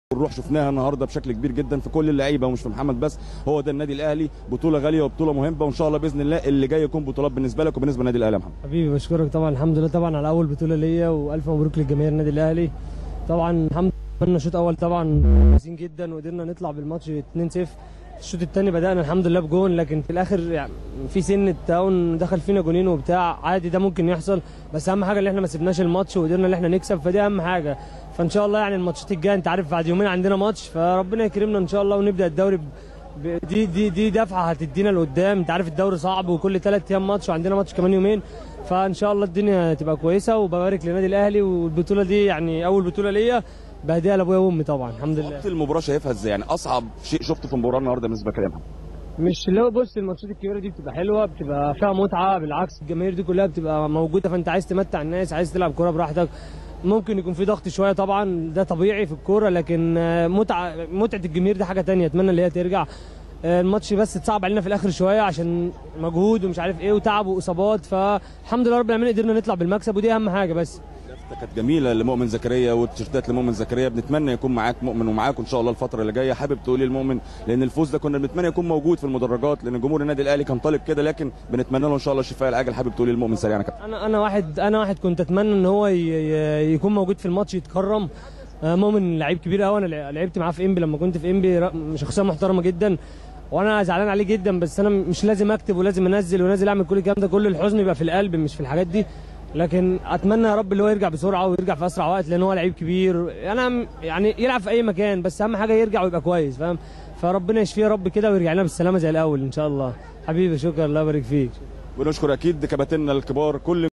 والروح شفناها النهارده بشكل كبير جدا في كل اللعيبه ومش في محمد بس هو ده النادي الاهلي بطوله غاليه وبطوله مهمه وان شاء الله باذن الله اللي جاي يكون بطولات بالنسبه لك وبالنسبه للنادي الاهلي يا محمد حبيبي بشكرك طبعا الحمد لله طبعا على اول بطوله ليا والف مبروك للجماهير النادي الاهلي طبعا الحمد لله عملنا شوط اول طبعا كويسين جدا وقدرنا نطلع بالماتش 2-0 الشوط الثاني بدانا الحمد لله بجون لكن في الاخر يعني في سن التاون دخل فينا جونين وبتاع عادي ده ممكن يحصل بس اهم حاجه ان احنا ما سيبناش الماتش وقدرنا ان احنا نكسب فدي اهم حاجه فان شاء الله يعني الماتشات الجايه انت عارف بعد يومين عندنا ماتش فربنا يكرمنا ان شاء الله ونبدا الدوري ب... ب- دي دي دي دفعه هتدينا لقدام انت عارف الدوري صعب وكل ثلاث ايام ماتش وعندنا ماتش كمان يومين فان شاء الله الدنيا تبقى كويسه وببارك للنادي الاهلي والبطوله دي يعني اول بطوله ليا بهديها لابويا وامي طبعا الحمد لله وقت المباراه شايفها ازاي يعني اصعب شيء شفته في المباراه النهارده بالنسبه لك يا محمد مش اللي هو بص الماتشات الكبيره دي بتبقى حلوه بتبقى فيها متعه بالعكس الجماهير دي كلها بتبقى موجوده فانت عايز تمتع الناس عايز تلعب كوره براحتك ممكن يكون في ضغط شويه طبعا ده طبيعي في الكوره لكن آه، متعه متعه الجماهير دي حاجه تانية اتمنى اللي هي ترجع آه، الماتش بس اتصعب علينا في الاخر شويه عشان مجهود ومش عارف ايه وتعب واصابات فالحمد لله رب العالمين قدرنا نطلع بالمكسب ودي اهم حاجه بس لفتة كانت جميله لمؤمن زكريا والتيشيرتات لمؤمن زكريا بنتمنى يكون معاك مؤمن ومعاك ان شاء الله الفتره اللي جايه حابب تقول للمؤمن لان الفوز ده كنا بنتمنى يكون موجود في المدرجات لان جمهور النادي الاهلي كان طالب كده لكن بنتمنى له ان شاء الله الشفاء العاجل حابب تقول للمؤمن سريعا يا كابتن انا انا واحد انا واحد كنت اتمنى ان هو ي- ي- يكون موجود في الماتش يتكرم آه، مؤمن لعيب كبير قوي انا لع- لعبت معاه في انبي لما كنت في انبي ر- شخصيه محترمه جدا وانا زعلان عليه جدا بس انا مش لازم اكتب ولازم انزل ولازم اعمل كل الكلام ده كل الحزن يبقى في القلب مش في الحاجات دي لكن اتمنى يا رب اللي هو يرجع بسرعه ويرجع في اسرع وقت لان هو لعيب كبير انا م- يعني يلعب في اي مكان بس اهم حاجه يرجع ويبقى كويس فاهم فربنا يشفيه يا رب كده ويرجع لنا بالسلامه زي الاول ان شاء الله حبيبي شكرا الله يبارك فيك ونشكر اكيد كباتننا الكبار كل